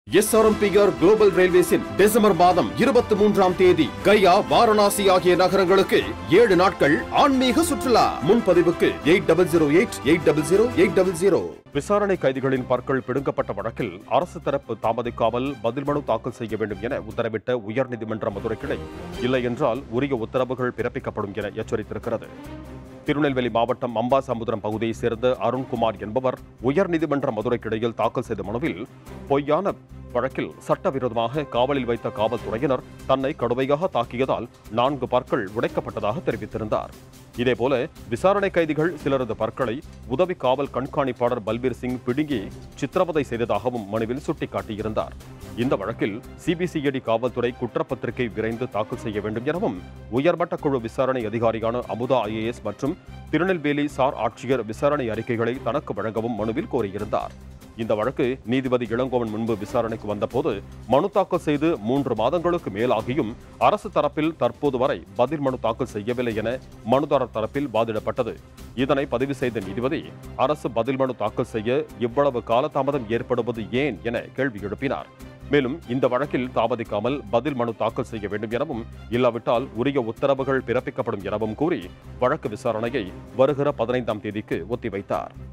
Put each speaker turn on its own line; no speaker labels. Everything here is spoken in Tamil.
எஸ்ஆர்எம்பிஆர் குளோபல் ரயில்வேஸின் டிசம்பர் மாதம் இருபத்தி மூன்றாம் தேதி கயா வாரணாசி ஆகிய நகரங்களுக்கு ஏழு நாட்கள் ஆன்மீக சுற்றுலா முன்பதிவுக்கு eight double zero eight eight double zero eight double zero விசாரணை கைதிகளின் பற்கள் பிடுங்கப்பட்ட வழக்கில் அரசு தரப்பு தாமதிக்காமல் பதில் மனு தாக்கல் செய்ய வேண்டும் என உத்தரவிட்ட உயர்நீதிமன்ற மதுரை கிளை இல்லை என்றால் உரிய உத்தரவுகள் பிறப்பிக்கப்படும் என எச்சரித்திருக்கிறது திருநெல்வேலி மாவட்டம் அம்பாசமுத்திரம் பகுதியைச் சேர்ந்த அருண்குமார் என்பவர் உயர்நீதிமன்ற மதுரை கிளையில் தாக்கல் செய்த மனுவில் பொய்யான வழக்கில் சட்டவிரோதமாக காவலில் வைத்த காவல்துறையினர் தன்னை கடுமையாக தாக்கியதால் நான்கு பற்கள் உடைக்கப்பட்டதாக தெரிவித்திருந்தார் இதேபோல விசாரணை கைதிகள் சிலரது பற்களை உதவி காவல் கண்காணிப்பாளர் பல்பீர் சிங் பிடுங்கி சித்திரவதை செய்ததாகவும் மனுவில் சுட்டிக்காட்டியிருந்தார் இந்த வழக்கில் சிபிசிஐடி காவல்துறை குற்றப்பத்திரிகை விரைந்து தாக்கல் செய்ய வேண்டும் எனவும் உயர்மட்ட குழு விசாரணை அதிகாரியான அமுதா ஐஏஎஸ் மற்றும் திருநெல்வேலி சார் ஆட்சியர் விசாரணை அறிக்கைகளை தனக்கு வழங்கவும் மனுவில் கோரியிருந்தார் இந்த வழக்கு நீதிபதி இளங்கோவன் முன்பு விசாரணைக்கு வந்தபோது மனு தாக்கல் செய்து மூன்று மாதங்களுக்கு மேலாகியும் அரசு தரப்பில் தற்போது வரை பதில் மனு தாக்கல் செய்யவில்லை என மனுதாரர் தரப்பில் வாதிடப்பட்டது இதனை பதிவு செய்த நீதிபதி அரசு பதில் மனு தாக்கல் செய்ய இவ்வளவு காலதாமதம் ஏற்படுவது ஏன் என கேள்வி எழுப்பினார் மேலும் இந்த வழக்கில் தாமதிக்காமல் பதில் மனு தாக்கல் செய்ய வேண்டும் எனவும் இல்லாவிட்டால் உரிய உத்தரவுகள் பிறப்பிக்கப்படும் எனவும் கூறி வழக்கு விசாரணையை வருகிற பதினைந்தாம் தேதிக்கு ஒத்திவைத்தார்